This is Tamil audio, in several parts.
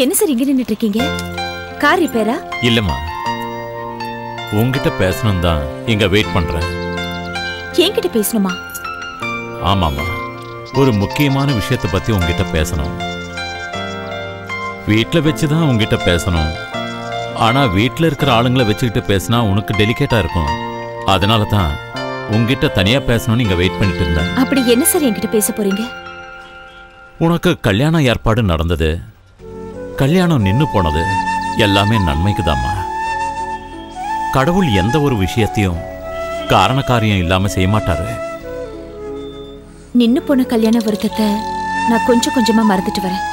என்ன சார் இங்க நின்னுட்டு இருக்கீங்க கார் ரிப்பேரா இல்லம்மா உங்ககிட்ட பேசணும் தான் இங்க வெயிட் பண்றேன் என்கிட்ட பேசணுமா ஆமாம்மா ஒரு முக்கியமான விஷயத்தை பத்தி உங்ககிட்ட பேசணும் வீட்ல வச்சு தான் உங்ககிட்ட பேசணும் ஆனா வீட்ல இருக்கிற ஆளுங்களை வச்சுக்கிட்டு பேசினா உனக்கு டெலிகேட்டா இருக்கும் அதனால தான் உங்ககிட்ட தனியா பேசணும்னு இங்க வெயிட் பண்ணிட்டு இருந்தேன் அப்படி என்ன சார் என்கிட்ட பேச போறீங்க உனக்கு கல்யாண ஏற்பாடு நடந்தது கல்யாணம் நின்னு போனது எல்லாமே நன்மைக்கு கடவுள் எந்த ஒரு விஷயத்தையும் காரண காரியம் இல்லாம செய்ய மாட்டாரு நின்னு போன கல்யாண வருத்தத்தை நான் கொஞ்சம் கொஞ்சமா மறந்துட்டு வரேன்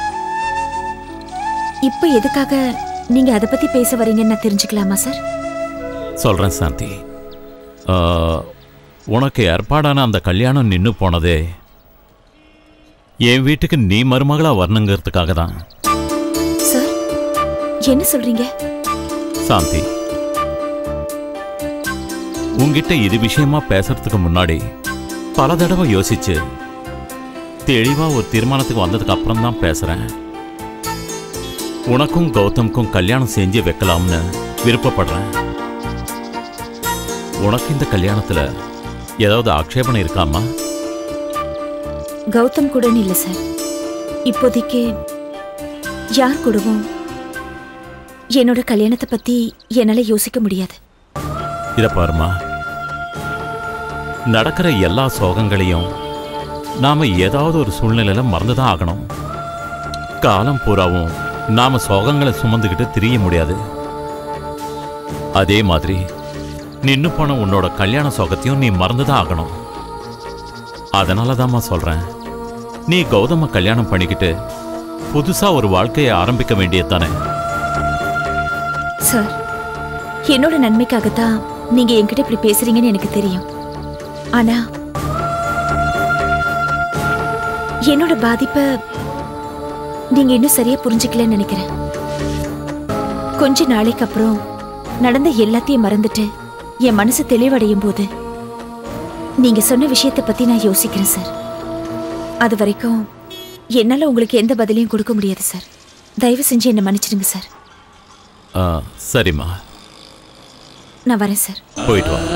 இப்ப எதுக்காக நீங்க அதை பத்தி பேச வரீங்கன்னு நான் தெரிஞ்சுக்கலாமா சார் சொல்றேன் சாந்தி ஆ, உனக்கு ஏற்பாடான அந்த கல்யாணம் நின்னு போனதே என் வீட்டுக்கு நீ மருமகளா வரணுங்கிறதுக்காக தான் சார் என்ன சொல்றீங்க சாந்தி உன்கிட்ட இது விஷயமா பேசுறதுக்கு முன்னாடி பல தடவை யோசிச்சு தெளிவா ஒரு தீர்மானத்துக்கு வந்ததுக்கு அப்புறம் தான் பேசுறேன் உனக்கும் கௌதம்க்கும் கல்யாணம் செஞ்சு வைக்கலாம்னு விருப்பப்படுறேன் உனக்கு இந்த கல்யாணத்துல ஏதாவது ஆக்ஷேபணம் இருக்காமா கௌதம் கூடன்னு இல்ல சார் இப்போதைக்கு யார் கூடவும் என்னோட கல்யாணத்தை பத்தி என்னால யோசிக்க முடியாது இத பாருமா நடக்கிற எல்லா சோகங்களையும் நாம ஏதாவது ஒரு சூழ்நிலையில மறந்துதான் ஆகணும் காலம் பூராவும் நாம சோகங்களை சுமந்துக்கிட்டு திரிய முடியாது அதே மாதிரி நின்னு போன உன்னோட கல்யாண சோகத்தையும் நீ மறந்துதான் ஆகணும் அதனால தாம்மா சொல்றேன் நீ கௌதம கல்யாணம் பண்ணிக்கிட்டு புதுசா ஒரு வாழ்க்கையை ஆரம்பிக்க வேண்டியதுதானே சார் என்னோட நன்மைக்காகத்தான் நீங்க என்கிட்ட இப்படி பேசுறீங்கன்னு எனக்கு தெரியும் ஆனா என்னோட பாதிப்பை நீங்க இன்னும் சரியா புரிஞ்சுக்கலன்னு நினைக்கிறேன் கொஞ்ச நாளைக்கு அப்புறம் நடந்த எல்லாத்தையும் மறந்துட்டு என் மனசு தெளிவடையும் போது நீங்க சொன்ன விஷயத்தை பத்தி நான் யோசிக்கிறேன் சார் அது வரைக்கும் என்னால உங்களுக்கு எந்த பதிலையும் கொடுக்க முடியாது சார் தயவு செஞ்சு என்னை மன்னிச்சிடுங்க சார் ஆ, சரிம்மா நான் வரேன் சார் போயிட்டு வா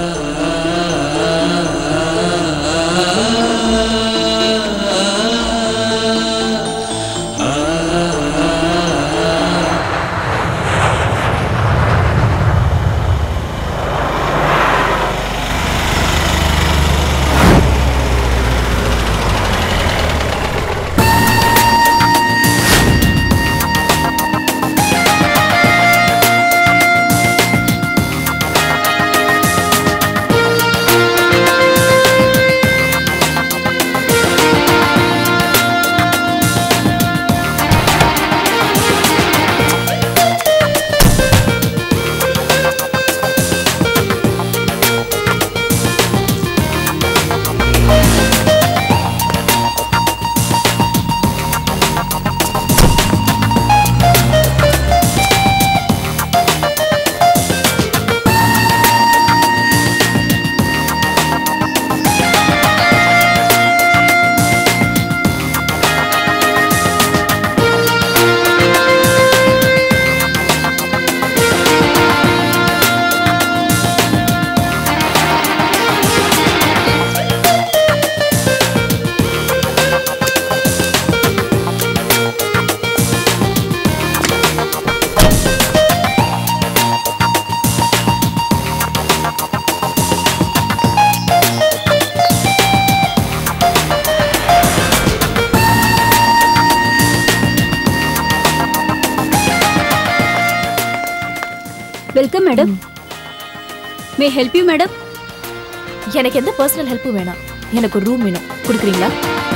welcome madam may help you madam எனக்கு எந்த பர்சனல் ஹெல்ப்பும் வேணாம் எனக்கு ஒரு ரூம் வேணும் கொடுக்குறீங்களா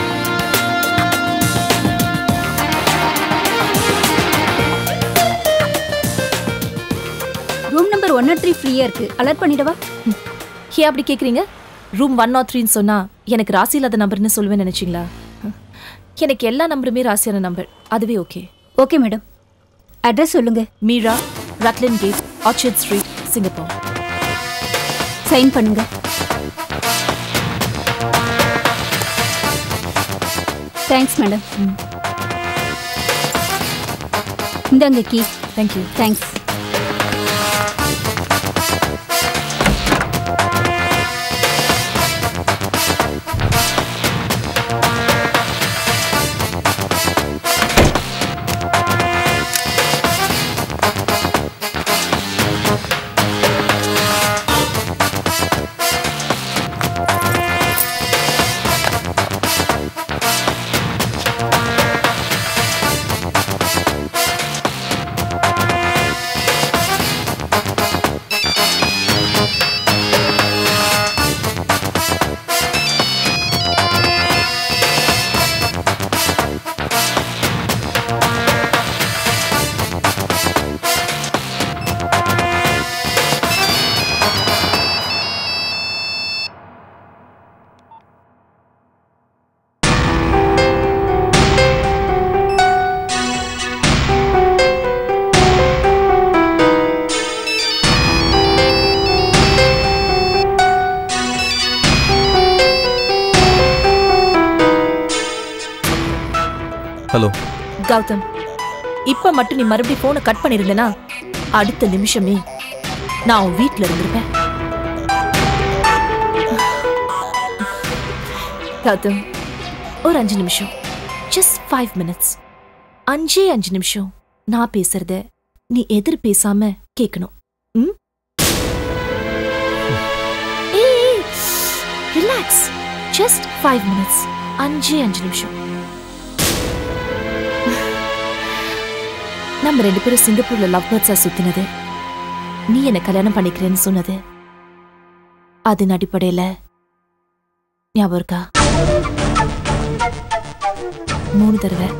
room number one not three ஃப்ரீயா இருக்கு அலர்ட் பண்ணிடவா ஏன் அப்படி கேக்குறீங்க ரூம் ஒன் நாட் த்ரீன்னு சொன்னா எனக்கு ராசி இல்லாத நம்பர்னு சொல்லுவேன் நினைச்சீங்களா எனக்கு எல்லா நம்பருமே ராசியான நம்பர் அதுவே ஓகே ஓகே மேடம் அட்ரஸ் சொல்லுங்க Meera Rutland gate orchard street Singapore sign பண்ணுங்க தேங்க்ஸ் மேடம் இந்தாங்க key thank you thanks hello Gautham இப்ப மட்டும் நீ மறுபடியும் போனை கட் பண்ணிருந்தேனா அடுத்த நிமிஷமே நான் உன் வீட்ல இருந்திருப்பேன் கௌதம் ஒரு அஞ்சு நிமிஷம் ஜஸ்ட் ஃபைவ் மினிட்ஸ் அஞ்சே அஞ்சு நிமிஷம் நான் பேசுறத நீ எதிர் பேசாம கேட்கணும் ம் ரிலாக்ஸ் ஜஸ்ட் ஃபைவ் மினிட்ஸ் அஞ்சே அஞ்சு நிமிஷம் நம்ம ரெண்டு பேரும் சிங்கப்பூர்ல லவ் பேர்ட்ஸா சுத்தினது நீ என்ன கல்யாணம் பண்ணிக்கிறேன்னு சொன்னது அதன் அடிப்படையில ஞாபகம் இருக்கா மூணு தடவை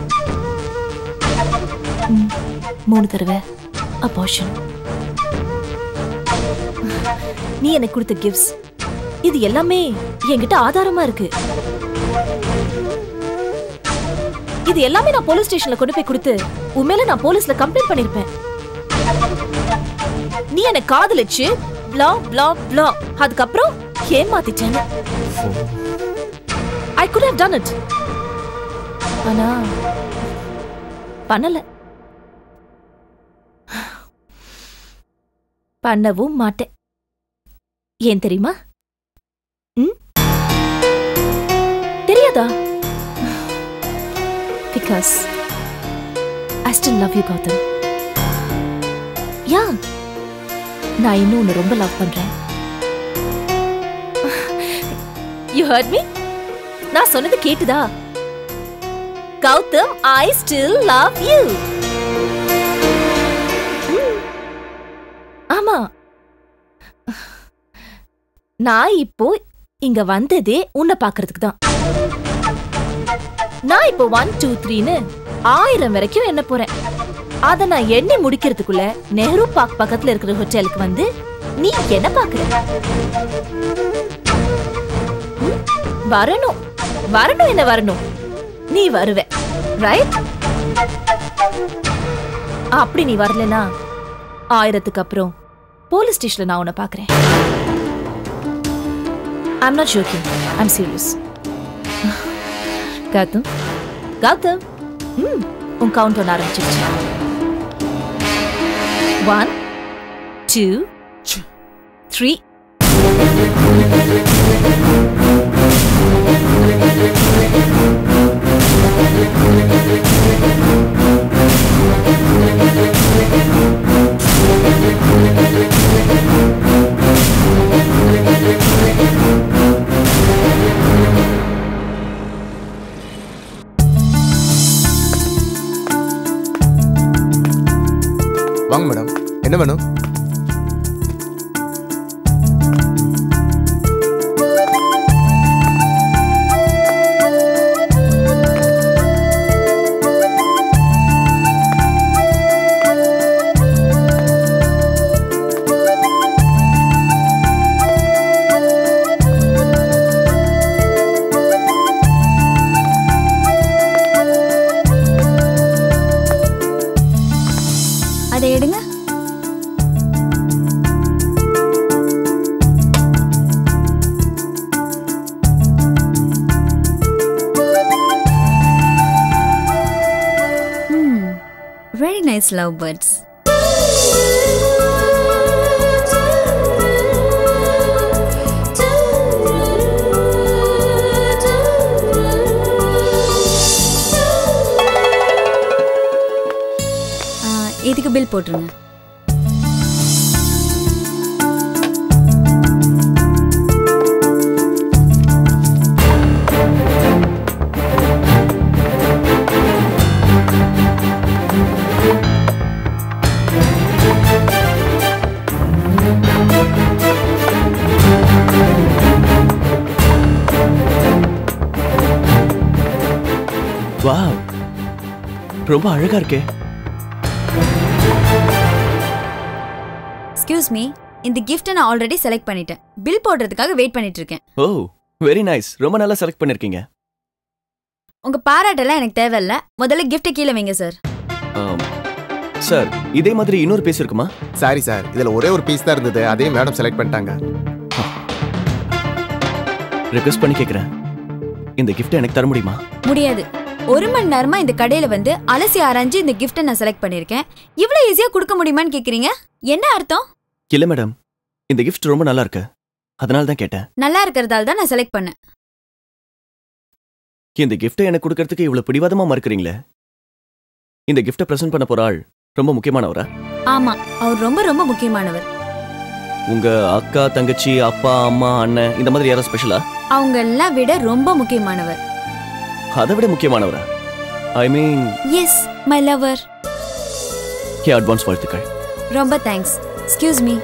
ம், மூணு தடவை அபார்ஷன் நீ எனக்கு கொடுத்த கிஃப்ட்ஸ் இது எல்லாமே என்கிட்ட ஆதாரமா இருக்கு இது எல்லாமே நான் போலீஸ் ஸ்டேஷன்ல கொண்டு போய் கொடுத்து உண்மையில நான் போலீஸ்ல கம்ப்ளைண்ட் பண்ணிருப்பேன் நீ என்ன காதலிச்சு blah blah blah அதுக்கப்புறம் ஏமாத்திட்டேன் ஐ could have done it ஆனா பண்ணல பண்ணவும் மாட்டேன் ஏன் தெரியுமா ம் தெரியாதா because I still love you Gautham யா நான் இன்னும் உன்னை ரொம்ப லவ் பண்றேன் யூ ஹர்ட் மீ நான் சொன்னது கேட்டுதா Gautham I still love you ஆமா நான் இப்போ இங்க வந்ததே உன்னை பாக்குறதுக்கு தான் நான் இப்போ ஒன் டூ த்ரீன்னு ஆயிரம் வரைக்கும் எண்ண போறேன் அத நான் எண்ணி முடிக்கிறதுக்குள்ள நெஹ்ரு பார்க் பக்கத்துல இருக்கிற ஹோட்டலுக்கு வந்து நீ என்ன பாக்குற ம்? வரணும் வரணும் என்ன வரணும் நீ வருவ ரைட் அப்படி நீ வரலனா ஆயிரத்துக்கு அப்புறம் போலீஸ் ஸ்டேஷன்ல நான் உன்னை பாக்குறேன் I'm not joking I'm serious Gautham Gautham ம் உன் கவுண்ட் ஒன்று ஆரம்பிச்சிருச்சு ஒன் டூ த்ரீ வாங்க மேடம் என்ன வேணும் அதை எடுங்க ம், வெரி நைஸ் லவ் பேர்ட்ஸ் இதுக்கு பில் போட்டுருங்க வா ரொம்ப அழகா இருக்கே எக்ஸ்கியூஸ் மீ இந்த கிஃப்ட்டை நான் ஆல்ரெடி செலக்ட் பண்ணிட்டேன் பில் போடுறதுக்காக வெயிட் பண்ணிட்டு இருக்கேன் ஓ வெரி நைஸ் ரொம்ப நல்லா செலக்ட் பண்ணிருக்கீங்க உங்க பாராட்டெல்லாம் எனக்கு தேவையில்ல முதல்ல கிஃப்ட்டை கீழே வைங்க சார் சார் இதே மாதிரி இன்னொரு பீஸ் இருக்குமா சாரி சார் இதுல ஒரே ஒரு பீஸ் தான் இருந்தது அதே மேடம் செலக்ட் பண்ணிட்டாங்க ரிக்வெஸ்ட் பண்ணி கேட்குறேன் இந்த gift எனக்கு தர முடியுமா முடியாது ஒரு மணி நேரமா இந்த கடையில வந்து அலசி ஆராய்ஞ்சு இந்த கிஃப்ட்டை நான் செலக்ட் பண்ணிருக்கேன் இவ்வளவு ஈஸியா கொடுக்க முடியுமான்னு கேக்குறீங்க என்ன அர்த்தம் இல்ல மேடம் இந்த gift ரொம்ப நல்லா இருக்கு அதனால தான் கேட்டேன் நல்லா இருக்கிறதால தான் நான் செலக்ட் பண்ணேன் இந்த gift-ஐ எனக்கு கொடுக்கறதுக்கு இவ்வளவு பிடிவாதமா மறுக்கிறீங்களே இந்த gift-அ பிரசன்ட் பண்ண போற ஆள் ரொம்ப முக்கியமானவரா ஆமா அவர் ரொம்ப ரொம்ப முக்கியமானவர் உங்க அக்கா தங்கச்சி அப்பா அம்மா அண்ணன் இந்த மாதிரி யாரும் ஸ்பெஷலா அவங்க எல்லாம் விட ரொம்ப முக்கியமானவர் அதை விட முக்கியமானவரா I mean yes my lover கே அட்வான்ஸ் வாழ்த்துக்கள் ரொம்ப thanks excuse me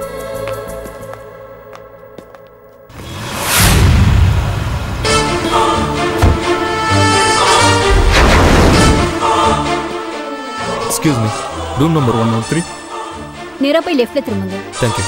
excuse me room number one one three நேரா போய் லெஃப்ட்ல திரும்புங்க தேங்க்யூ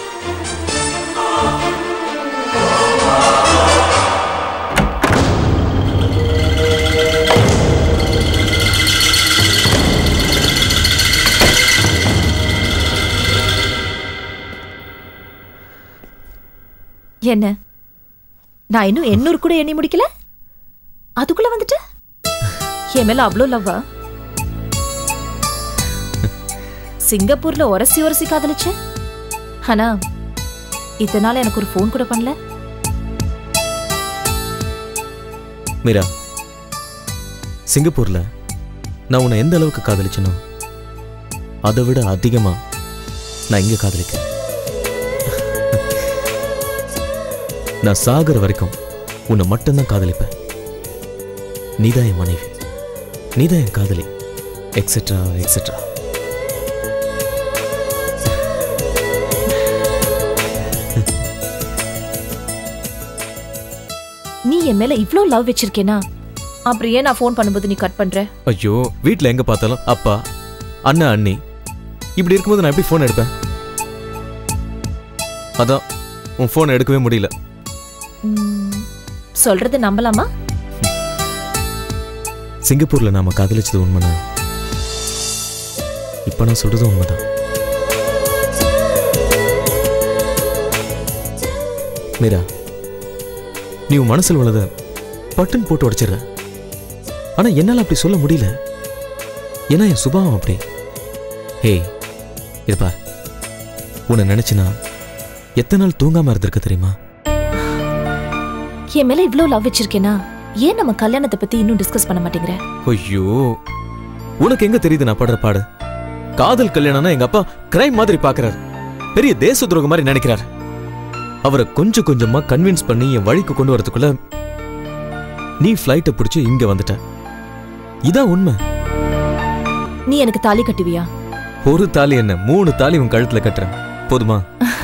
என்ன நான் இன்னும் எண்ணூறு கூட எண்ணி முடிக்கல அதுக்குள்ள வந்துட்டு என் மேல அவ்வளோ லவ்வா சிங்கப்பூர்ல உரசி உரசி காதலிச்ச ஆனா இதனால எனக்கு ஒரு ஃபோன் கூட பண்ணல மீரா சிங்கப்பூர்ல நான் உன்னை எந்த அளவுக்கு காதலிச்சனோ அதை விட அதிகமா நான் இங்க காதலிக்கிறேன் நான் சாகுற வரைக்கும் உன்னை மட்டும்தான் காதலிப்பேன் நீதான் என் மனைவி நீதான் என் காதலி எக்ஸெட்ரா எக்ஸெட்ரா நீ என் மேல இவ்ளோ லவ் வச்சிருக்கேனா அப்புறம் ஏன் நான் ஃபோன் பண்ணும்போது நீ கட் பண்ற ஐயோ வீட்ல எங்க பார்த்தாலும் அப்பா அண்ணா அண்ணி இப்படி இருக்கும்போது நான் எப்படி ஃபோன் எடுப்பேன் அதான் உன் ஃபோன் எடுக்கவே முடியல ம், சொல்றது நம்பலாமா சிங்கப்பூர்ல நாம காதலிச்சது உண்மைனா இப்ப நான் சொல்றது உண்மைதான் மீரா நீ உன் மனசில் உள்ளத பட்டுன்னு போட்டு உடைச்சிடுற ஆனா என்னால அப்படி சொல்ல முடியல ஏன்னா என் சுபாவம் அப்படி ஹே இது பார் உன்னை நினைச்சுனா எத்தனை நாள் தூங்காம இருந்திருக்க தெரியுமா என் மேல இவ்ளோ லவ் வச்சிருக்கேனா ஏன் நம்ம கல்யாணத்தை பத்தி இன்னும் டிஸ்கஸ் பண்ண மாட்டேங்கிற ஐயோ உனக்கு எங்க தெரியுது நான் படுற பாடு காதல் கல்யாணம்னா எங்க அப்பா கிரைம் மாதிரி பாக்குறாரு பெரிய தேச துரோகம் மாதிரி நினைக்கிறார் அவரை கொஞ்சம் கொஞ்சமா கன்வின்ஸ் பண்ணி என் வழிக்கு கொண்டு வரதுக்குள்ள நீ ஃப்ளைட்டை பிடிச்சு இங்க வந்துட்ட இதான் உண்மை நீ எனக்கு தாலி கட்டுவியா ஒரு தாலி என்ன மூணு தாலி உன் கழுத்துல கட்டுறேன் போதுமா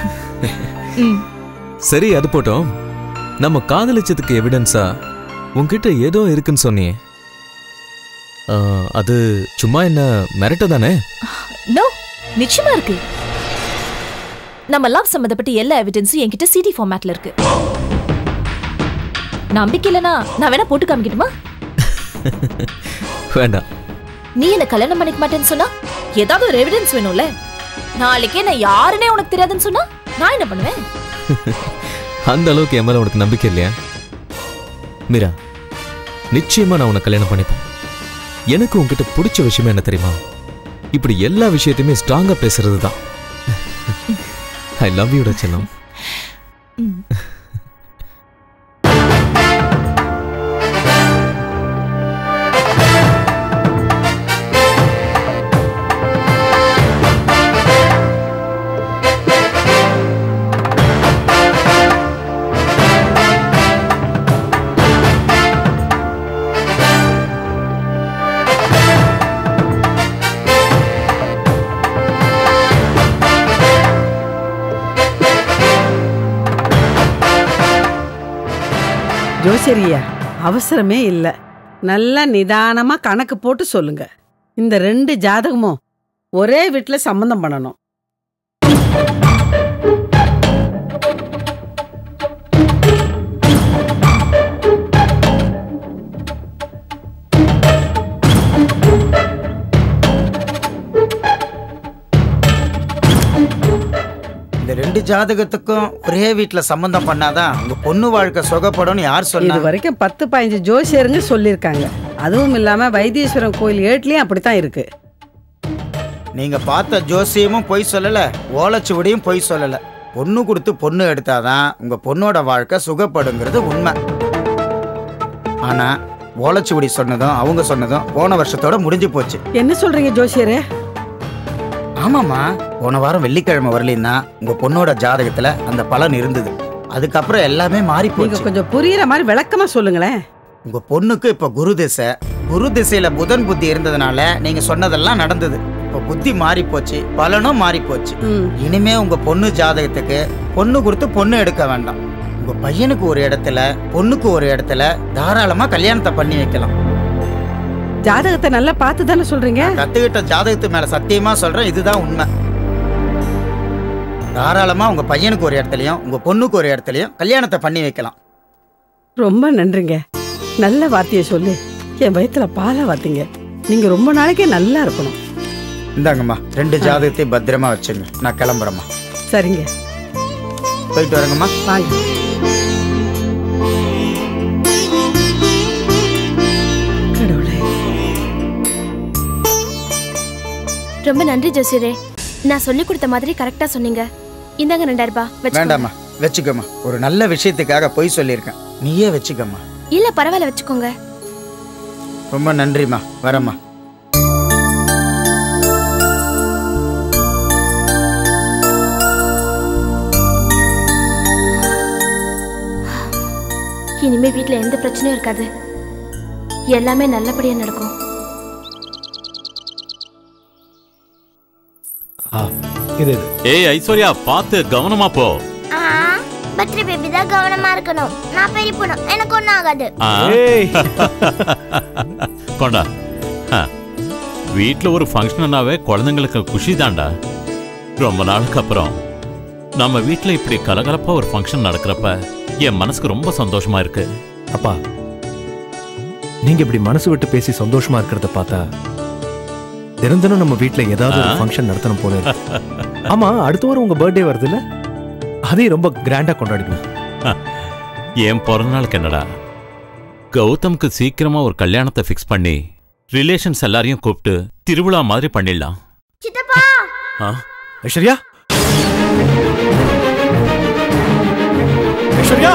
சரி அது போட்டோம் நம்ம காதலிச்சதுக்கு எவிடன்ஸா உன்கிட்ட ஏதோ இருக்குன்னு சொன்னியே ஆ, அது சும்மா என்ன மிரட்ட தானே நோ நிச்சயமா இருக்கு நம்ம லவ் சம்மந்தப்பட்ட எல்லா எவிடன்ஸும் என்கிட்ட சிடி ஃபார்மேட்ல இருக்கு நம்பிக்கை இல்லனா நான் வேணா போட்டு காமிக்கட்டுமா வேண்டாம் நீ என்ன கல்யாணம் பண்ணிக்க மாட்டேன்னு சொன்னா ஏதாவது ஒரு எவிடன்ஸ் வேணும்ல நாளைக்கே நான் யாருன்னே உனக்கு தெரியாதுன்னு சொன்னா நான் என்ன பண்ணுவேன் அந்த அளவுக்கு என் மேல உனக்கு நம்பிக்கை இல்லையா மீரா நிச்சயமா நான் உன்னை கல்யாணம் பண்ணிப்பேன் எனக்கு உன்கிட்ட பிடிச்ச விஷயம் என்ன தெரியுமா இப்படி எல்லா விஷயத்தையுமே ஸ்ட்ராங்கா பேசுறது தான் ஐ லவ் யூடா செல்லம் ஜோசியரியா அவசரமே இல்லை நல்லா நிதானமா கணக்கு போட்டு சொல்லுங்க இந்த ரெண்டு ஜாதகமும் ஒரே வீட்டில் சம்மந்தம் பண்ணணும் இந்த ரெண்டு ஜாதகத்துக்கும் ஒரே வீட்ல சம்பந்தம் பண்ணாதான் உங்க பொண்ணு வாழ்க்கை சுகப்படும்னு யார் இது சொன்னா வரைக்கும் பத்து பதினஞ்சு ஜோசியருங்க சொல்லியிருக்காங்க அதுவும் இல்லாம வைத்தீஸ்வரன் கோயில் ஏட்லயும் அப்படித்தான் இருக்கு நீங்க பார்த்த ஜோசியமும் பொய் சொல்லல ஓலைச்சுவடியும் பொய் சொல்லல பொண்ணு கொடுத்து பொண்ணு எடுத்தாதான் உங்க பொண்ணோட வாழ்க்கை சுகப்படுங்கிறது உண்மை ஆனா ஓலைச்சுவடி சொன்னதும் அவங்க சொன்னதும் போன வருஷத்தோட முடிஞ்சு போச்சு என்ன சொல்றீங்க ஜோசியரே ஆமாம்மா போன வாரம் வெள்ளிக்கிழமை வரலின்னா உங்க பொண்ணோட ஜாதகத்துல அந்த பலன் இருந்தது அதுக்கப்புறம் எல்லாமே மாறி நீங்க போச்சு கொஞ்சம் புரியுற மாதிரி விளக்கமா சொல்லுங்களேன் உங்க பொண்ணுக்கு இப்ப குரு திசை குரு திசையில புதன் புத்தி இருந்ததுனால நீங்க சொன்னதெல்லாம் நடந்தது இப்ப புத்தி மாறி போச்சு பலனும் மாறி போச்சு ம் இனிமே உங்க பொண்ணு ஜாதகத்துக்கு பொண்ணு கொடுத்து பொண்ணு எடுக்க வேண்டாம் உங்க பையனுக்கு ஒரு இடத்துல பொண்ணுக்கு ஒரு இடத்துல தாராளமா கல்யாணத்தை பண்ணி வைக்கலாம் ஜாதகத்தை நல்லா பார்த்து தானே சொல்றீங்க கத்துக்கிட்ட ஜாதகத்து மேல சத்தியமா சொல்றேன் இதுதான் உண்மை தாராளமா உங்க பையனுக்கு ஒரு இடத்துலயும் உங்க பொண்ணுக்கு ஒரு இடத்துலயும் கல்யாணத்தை பண்ணி வைக்கலாம் ரொம்ப நன்றிங்க நல்ல வார்த்தையை சொல்லி என் வயித்துல பாலை வாத்தீங்க நீங்க ரொம்ப நாளைக்கே நல்லா இருக்கணும் இந்தாங்கம்மா ரெண்டு ஜாதகத்தையும் பத்திரமா வச்சுங்க நான் கிளம்புறேம்மா சரிங்க போயிட்டு வரேங்கம்மா வாங்க கடவுளே ரொம்ப நன்றி ஜோசியரே நான் சொல்லி கொடுத்த மாதிரி கரெக்டா சொன்னீங்க இந்தாங்க ரெண்டாயிரம் ரூபாய் வச்சுக்கோங்க. வேண்டாம்மா வச்சுக்கம்மா ஒரு நல்ல விஷயத்துக்காக பொய் சொல்லியிருக்கேன் நீயே வச்சுக்கம்மா இல்ல பரவாயில்ல வச்சுக்கோங்க ரொம்ப நன்றிம்மா வரேம்மா இனிமே வீட்ல எந்த பிரச்சனையும் இருக்காது எல்லாமே நல்லபடியா நடக்கும் இது ஏய் ஐஸ்வர்யா பார்த்து கவனமா போ பத்ரி பேபி தான் கவனமா இருக்கணும் நான் பெரிய பொண்ணு எனக்கு ஒன்றும் ஆகாது ஆ. ஏய் கொண்டா ஆ. வீட்ல ஒரு ஃபங்க்ஷன்னாவே குழந்தைங்களுக்கு குஷி தான்டா ரொம்ப நாளுக்கு அப்புறம் நம்ம வீட்ல இப்படி கலகலப்பா ஒரு ஃபங்க்ஷன் நடக்கிறப்ப என் மனசுக்கு ரொம்ப சந்தோஷமா இருக்கு அப்பா நீங்க இப்படி மனசு விட்டு பேசி சந்தோஷமா இருக்கிறத பார்த்தா தினம் தினம் நம்ம வீட்ல ஏதாவது ஒரு ஆ. ஃபங்க்ஷன் நடத்தணும் போல இருக்கு. ஆமா அடுத்த வாரம் உங்க பர்த்டே வருதுல்ல அதையும் ரொம்ப கிராண்டா கொண்டாடிக்கலாம் என் பிறந்தநாளுக்கு என்னடா கௌதம்க்கு சீக்கிரமா ஒரு கல்யாணத்தை ஃபிக்ஸ் பண்ணி ரிலேஷன்ஸ் எல்லாரையும் கூப்பிட்டு திருவிழா மாதிரி பண்ணிடலாம் சித்தப்பா ஆ? ஐஸ்வர்யா ஐஸ்வர்யா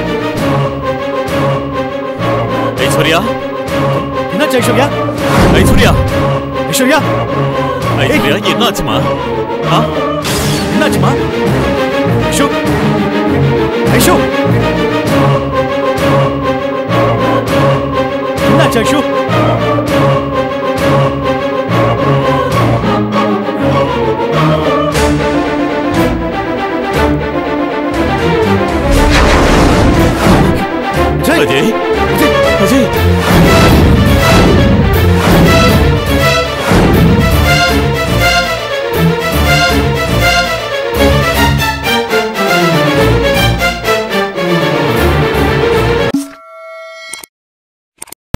ஐஸ்வர்யா என்னாச்சு ஐஸ்வர்யா ஐஸ்வர்யா ஐஸ்வர்யா ஐஸ்வர்யா என்னாச்சுமா ஆ? என்னாச்சுமா ஐஷு ஐஷு என்னாச்சு ஐஷு